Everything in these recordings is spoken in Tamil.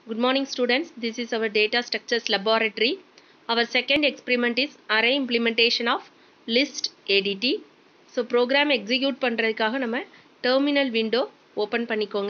Good morning students. This is our data structures laboratory. Our second experiment is array implementation of list ADT. So program execute பண்ணுறதுக்காக நம்ம terminal window open பண்ணிக்கோங்க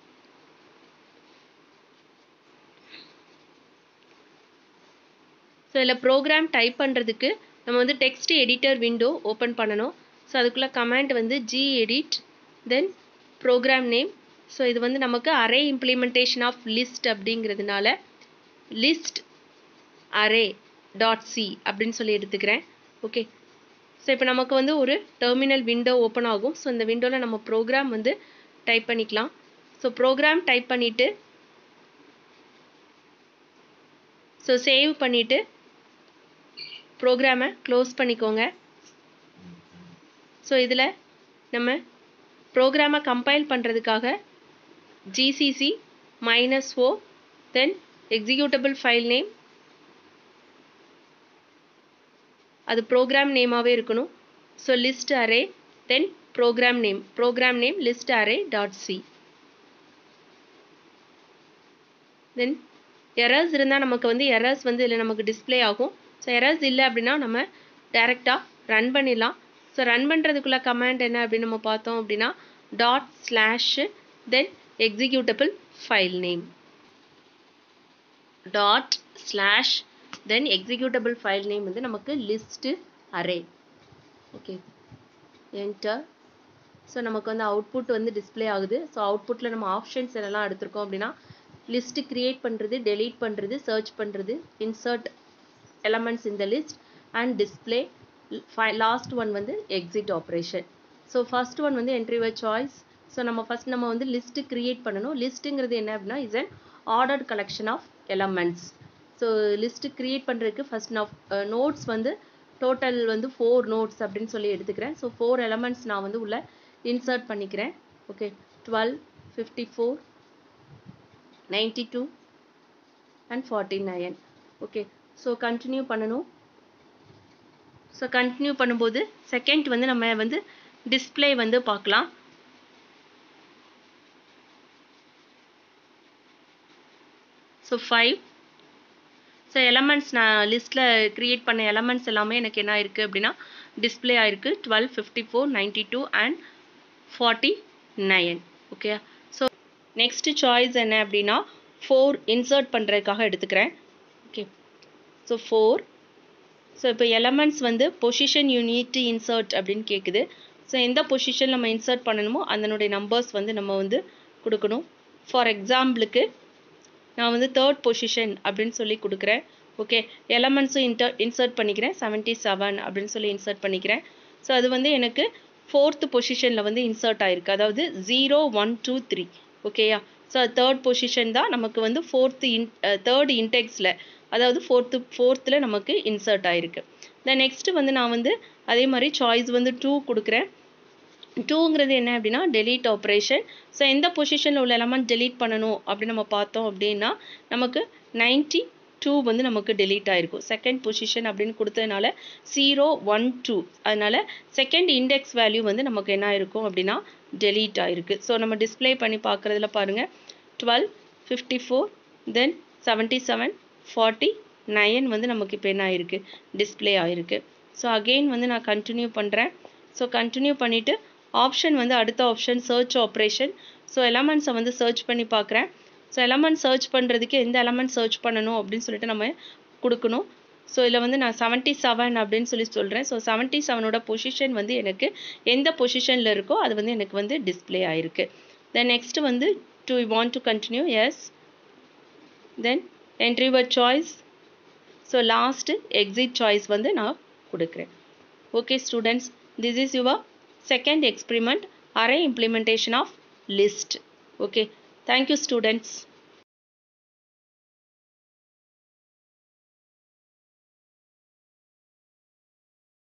ஸோ இதில் ப்ரோக்ராம் டைப் பண்ணுறதுக்கு நம்ம வந்து டெக்ஸ்ட் எடிட்டர் விண்டோ ஓப்பன் பண்ணணும் ஸோ அதுக்குள்ளே கமாண்ட் வந்து gedit then program name so இது வந்து நமக்கு அரே இம்ப்ளிமெண்டேஷன் ஆஃப் லிஸ்ட் அப்படிங்கிறதுனால லிஸ்ட் அரே டாட் சி அப்படின்னு சொல்லி எடுத்துக்கிறேன் ஓகே ஸோ இப்போ நமக்கு வந்து ஒரு டெர்மினல் விண்டோ ஓப்பன் ஆகும் ஸோ இந்த விண்டோவில் நம்ம ப்ரோக்ராம் வந்து டைப் பண்ணிக்கலாம் ஸோ ப்ரோக்ராம் டைப் பண்ணிவிட்டு ஸோ சேவ் பண்ணிவிட்டு ப்ரோக்ராமை க்ளோஸ் பண்ணிக்கோங்க ஸோ இதில் நம்ம ப்ரோக்ராமை கம்பைல் பண்ணுறதுக்காக GCC minus O then executable file name அது ப்ரோக்ராம் நேமாகவே இருக்கணும் so list array then program name program name list array dot C then errors இருந்தால் நமக்கு வந்து எரர்ஸ் வந்து இதில் நமக்கு டிஸ்பிளே ஆகும் ஸோ எரர்ஸ் இல்லை அப்படின்னா நம்ம டேரெக்டாக ரன் பண்ணிடலாம் ஸோ ரன் பண்ணுறதுக்குள்ள கமாண்ட் என்ன அப்படின்னு நம்ம பார்த்தோம் அப்படின்னா dot slash then executable file name dot slash then executable file name வந்து நமக்கு list array okay enter so நமக்கு வந்து அவுட்புட் வந்து டிஸ்பிளே ஆகுது ஸோ அவுட்புட்டில் நம்ம ஆப்ஷன்ஸ் என்னெல்லாம் எடுத்திருக்கோம் அப்படின்னா லிஸ்ட் கிரியேட் பண்ணுறது டெலீட் பண்ணுறது சர்ச் பண்ணுறது இன்சர்ட் எலமெண்ட்ஸ் இந்த list and display last one வந்து exit operation so first one வந்து என்ட்ரிவர் சாய்ஸ் ஸோ நம்ம ஃபஸ்ட் நம்ம வந்து லிஸ்ட்டு கிரியேட் பண்ணணும் லிஸ்ட்டுங்கிறது என்ன அப்படின்னா is an ordered collection of elements so list create பண்ணுறதுக்கு ஃபஸ்ட் நான் நோட்ஸ் வந்து டோட்டல் வந்து ஃபோர் நோட்ஸ் அப்படின்னு சொல்லி எடுத்துக்கிறேன் ஸோ ஃபோர் எலமெண்ட்ஸ் நான் வந்து உள்ள இன்சர்ட் பண்ணிக்கிறேன் okay twelve fifty four ninety two and forty nine okay so continue பண்ணணும் ஸோ கண்டினியூ பண்ணும்போது செகண்ட் வந்து நம்ம வந்து டிஸ்பிளே வந்து பார்க்கலாம் ஸோ ஃபைவ் ஸோ எலமெண்ட்ஸ் நான் லிஸ்ட்டில் க்ரியேட் பண்ண எலமெண்ட்ஸ் எல்லாமே எனக்கு என்ன இருக்குது அப்படின்னா டிஸ்பிளே ஆயிருக்கு twelve fifty four ninety two and forty nine okay so next choice என்ன அப்படின்னா ஃபோர் இன்சர்ட் பண்ணுறதுக்காக எடுத்துக்கிறேன் ஓகே ஸோ ஃபோர் ஸோ இப்போ எலமெண்ட்ஸ் வந்து பொசிஷன் யூனிட் இன்சர்ட் அப்படின்னு கேட்குது ஸோ எந்த பொசிஷன் நம்ம இன்சர்ட் பண்ணணுமோ அதனுடைய நம்பர்ஸ் வந்து நம்ம வந்து கொடுக்கணும் ஃபார் எக்ஸாம்பிளுக்கு நான் வந்து தேர்ட் பொசிஷன் அப்படின்னு சொல்லி கொடுக்குறேன் ஓகே எலமெண்ட்ஸும் இன்டர் இன்சர்ட் பண்ணிக்கிறேன் செவன்ட்டி செவன் அப்படின்னு சொல்லி இன்சர்ட் பண்ணிக்கிறேன் ஸோ அது வந்து எனக்கு ஃபோர்த்து பொசிஷனில் வந்து இன்சர்ட் ஆயிருக்கு அதாவது ஜீரோ ஒன் டூ த்ரீ ஓகேயா ஸோ தேர்ட் பொசிஷன் தான் நமக்கு வந்து ஃபோர்த்து இன் தேர்ட் இன்டெக்ஸில் அதாவது ஃபோர்த்து ஃபோர்த்தில் நமக்கு இன்சர்ட் ஆயிருக்கு தென் நெக்ஸ்ட்டு வந்து நான் வந்து அதே மாதிரி சாய்ஸ் வந்து டூ கொடுக்குறேன் டூங்கிறது என்ன அப்படின்னா டெலீட் ஆப்ரேஷன் ஸோ எந்த பொசிஷனில் உள்ள எலமெண்ட் டெலீட் பண்ணணும் அப்படின்னு நம்ம பார்த்தோம் அப்படின்னா நமக்கு நைன்ட்டி டூ வந்து நமக்கு டெலீட் ஆகிருக்கும் செகண்ட் பொசிஷன் அப்படின்னு கொடுத்ததுனால ஜீரோ ஒன் டூ அதனால் செகண்ட் இண்டெக்ஸ் வேல்யூ வந்து நமக்கு என்ன ஆயிருக்கும் அப்படின்னா டெலீட் ஆகிருக்கு ஸோ நம்ம டிஸ்பிளே பண்ணி பார்க்குறதுல பாருங்கள் twelve fifty four then seventy seven forty nine வந்து நமக்கு இப்போ என்ன ஆயிருக்கு டிஸ்பிளே ஆகிருக்கு ஸோ அகெயின் வந்து நான் கண்டினியூ பண்ணுறேன் ஸோ கண்டினியூ பண்ணிவிட்டு ஆப்ஷன் வந்து அடுத்த ஆப்ஷன் சர்ச் ஆப்ரேஷன் ஸோ எலமெண்ட்ஸை வந்து சர்ச் பண்ணி பார்க்குறேன் ஸோ எலமெண்ட் சர்ச் பண்ணுறதுக்கு எந்த எலமெண்ட் சர்ச் பண்ணணும் அப்படின்னு சொல்லிட்டு நம்ம கொடுக்கணும் ஸோ இதில் வந்து நான் செவன்ட்டி செவன் அப்படின்னு சொல்லி சொல்கிறேன் ஸோ செவன்ட்டி செவனோட பொசிஷன் வந்து எனக்கு எந்த பொசிஷனில் இருக்கோ அது வந்து எனக்கு வந்து டிஸ்பிளே ஆகிருக்கு தென் நெக்ஸ்ட்டு வந்து do want to continue yes then enter your choice so last exit choice வந்து நான் கொடுக்குறேன் okay students this is your second experiment array implementation of list okay thank you students